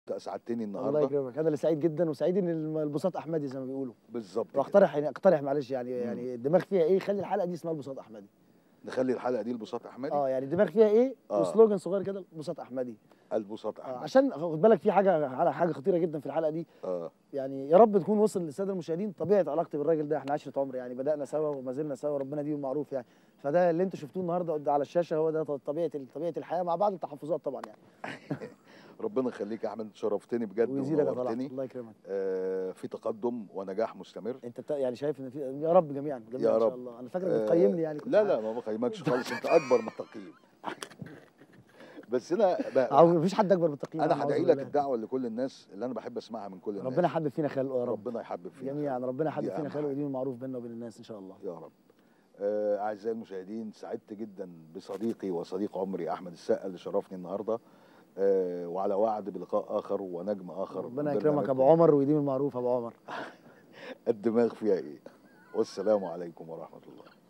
اسعدتني الله النهارده يكرمك انا اللي سعيد جدا وسعيد ان الم- البساط احمدي زي ما بيقولوا بالظبط كده. واقترح يعني اقترح معلش يعني مم. يعني الدماغ فيها ايه خلي الحلقه دي اسمها البساط احمدي نخلي الحلقه دي لبساط احمدي اه يعني الدماغ فيها ايه آه. وسلوجان صغير كده البساط احمدي البساط آه احمدي عشان خد بالك في حاجه على حاجه خطيره جدا في الحلقه دي اه يعني يا رب تكون وصل للساده المشاهدين طبيعه علاقتي بالراجل ده احنا عشره عمر يعني بدانا سوا وما زلنا سوا ربنا يديم معروف يعني فده اللي انتوا شفتوه النهارده قد- على الشاشه هو ده طبيعه طبيعه الحياه مع بعض التحفظات طبعا يعني ربنا يخليك يا احمد شرفتني بجد ويزيدك يا طلعت ونورتني الله يكرمك آه في تقدم ونجاح مستمر انت بتا- يعني شايف ان في يا رب جميعا جميعا يا ان شاء رب. الله انا فاكرك آه، بتقيمني يعني كنت لا لا ما بقيمكش خالص انت اكبر من التقييم بس انا ب- او مفيش حد اكبر من التقييم انا أعوذ هدعي لك بالله. الدعوه لكل الناس اللي انا بحب اسمعها من كل الناس ربنا حبب فينا خلقه يا رب ربنا يحبب فينا جميعا خير. ربنا حبب دي فينا أهم خلقه حاجة. ويديم المعروف بيننا وبين الناس ان شاء الله يا رب آه، اعزائي المشاهدين سعدت جدا بصديقي وصديق عمري احمد السقا اللي شرفني النهارده آه، وعلى وعد بلقاء اخر ونجم اخر ربنا من يكرمك ابو برنامجكم عمر ويديم المعروف ابو عمر الدماغ فيها ايه والسلام عليكم ورحمه الله